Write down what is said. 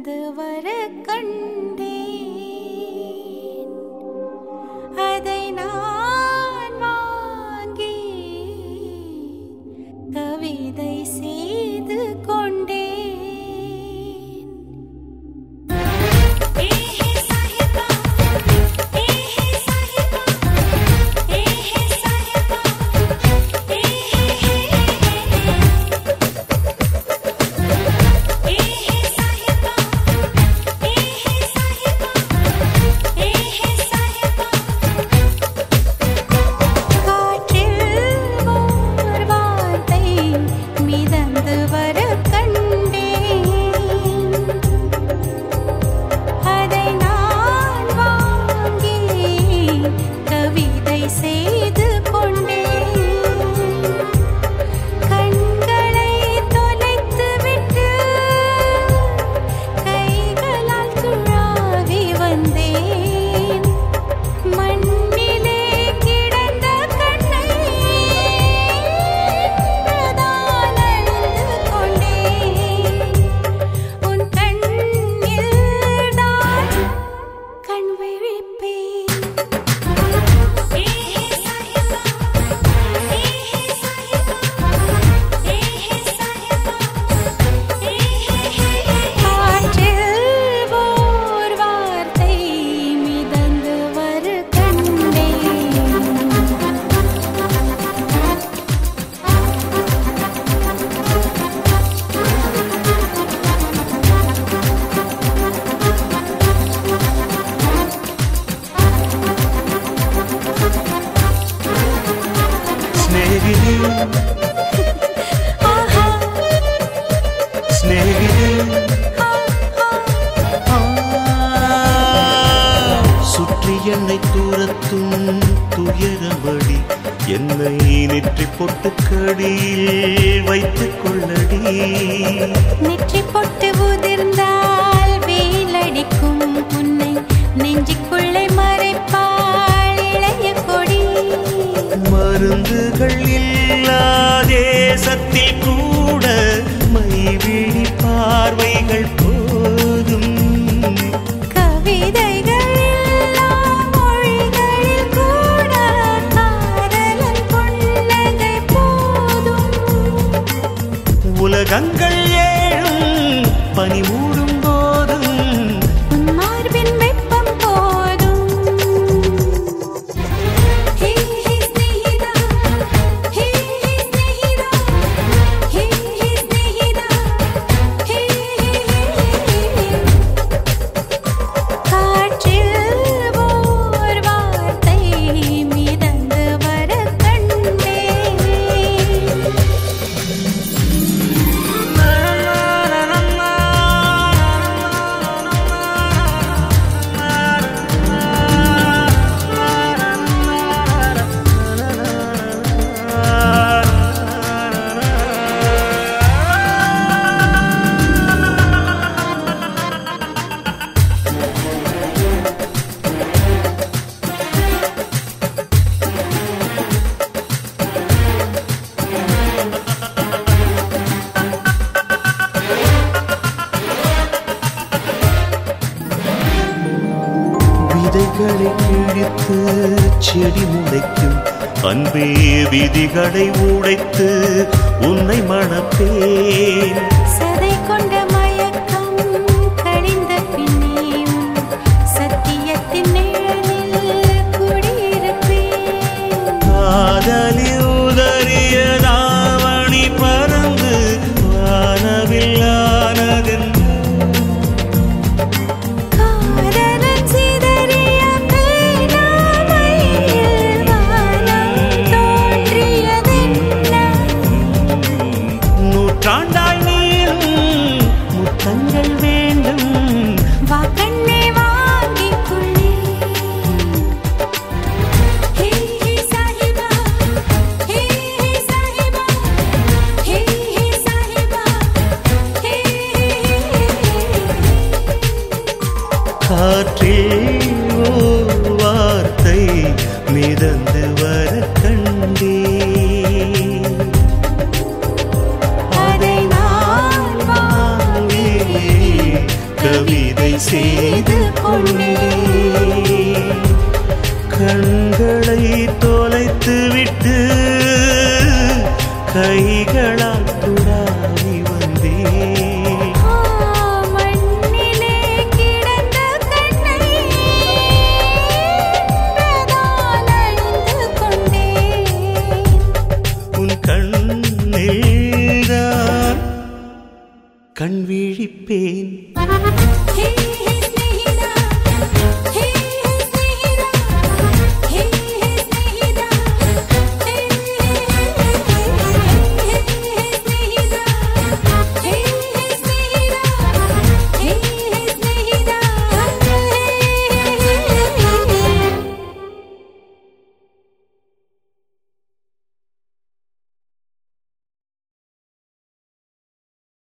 மிதந்து வர கண்டேன் அதை நான் வாங்கி கவிதை செய்து கொண்டேன் ஏஹே சாஹிபா ஏஹே சாஹிபா ஏஹே சாஹிபா ஏஹே ஏஹே சாஹிபா ஏஹே சாஹிபா ஏஹே சாஹிபா காற்றில் ஓர் வார்த்தை மிதந்து வர கண்டேன் அதை நான் வாங்கி கவிதை செய்து கொண்டேன் கண்களை தொலைத்துவிட்டு கைகளால் துழாவி வந்தேன் மண்ணிலே கிடந்த கண்ணை என்றுதான் அழுது கொண்டேன் உன் கண்ணில் தான் கண் விழிப்பேன் ஏஹே சாஹிபா ஏஹே சாஹிபா ஏஹே சாஹிபா காற்றில் ஓர் வார்த்தை மிதந்து வரு கண்டேன் സ്നേഹിതേ ஆஹா സ്നേഹിതേ ஆஹா சுற்றி என்னை தூரத்தும் துயரமடி என்னை நெற்றி பொட்டுக்கடியில் வைத்துக் கொள்ளடி நெற்றி பொட்டு உதிர்ந்தால் வெயிலடிக்கும் உன்னை நெஞ்சுக்குள்ளே மறைப்பாள் இளைய கொடி மருந்துகள் இல்லா தேசத்தில் கூட மைவிழி பார்வைகள் போதும் கவிதைகள் இல்லா மொழிகளில் கூட காதலன் புன்னகை போதும் உலகங்கள் ஏழும் பனி மூடும் போதும் உன் மார்பின் வெப்பம் போதும் ஹே ஹே ஸ்நேகிதா ஹே ஹே ஸ்நேகிதா ஹே ஹே ஸ்நேகிதா ஹே காற்றில் ஓர் வார்த்தை மிதந்து வர கண்டேன் விதைகளை கிழித்து செடி முளைக்கும் அன்பே விதிகளை உடைத்து உன்னை மணப்பேன் சதை கொண்ட மயக்கம் கழிந்த பின்னே உன் சத்தியத்தின் நிழலில் குடியிருப்பேன் காதலி உதறிய தாவணி பறந்து வானவில்லானதென்று காதலன் சிதறிய பேராமையில் வானம் தோன்றியதென்ன நூற்றாண்டாய் நீளும் முத்தங்கள் வேண்டும் வா கண்ணே வாங்கிக் கொள்ளே ஹே ஹே சாஹிபா ஹே ஹே சாஹிபா ஹே ஹே சாஹிபா ஹே காற்றில் ஓர் வார்த்தை மிதந்து வர கண்டேன் அதை நான் வாங்கி கவிதை செய்து கொண்டேன் கண்களை தொலைத்து விட்டு கைகளால் துடாவி வந்தேன் ஆ, மண்ணிலே கிடந்த கண்ணை என்றதால் அழிந்து கொண்டேன் உன் கண்ணில்தான் கண் விழிப்பேன்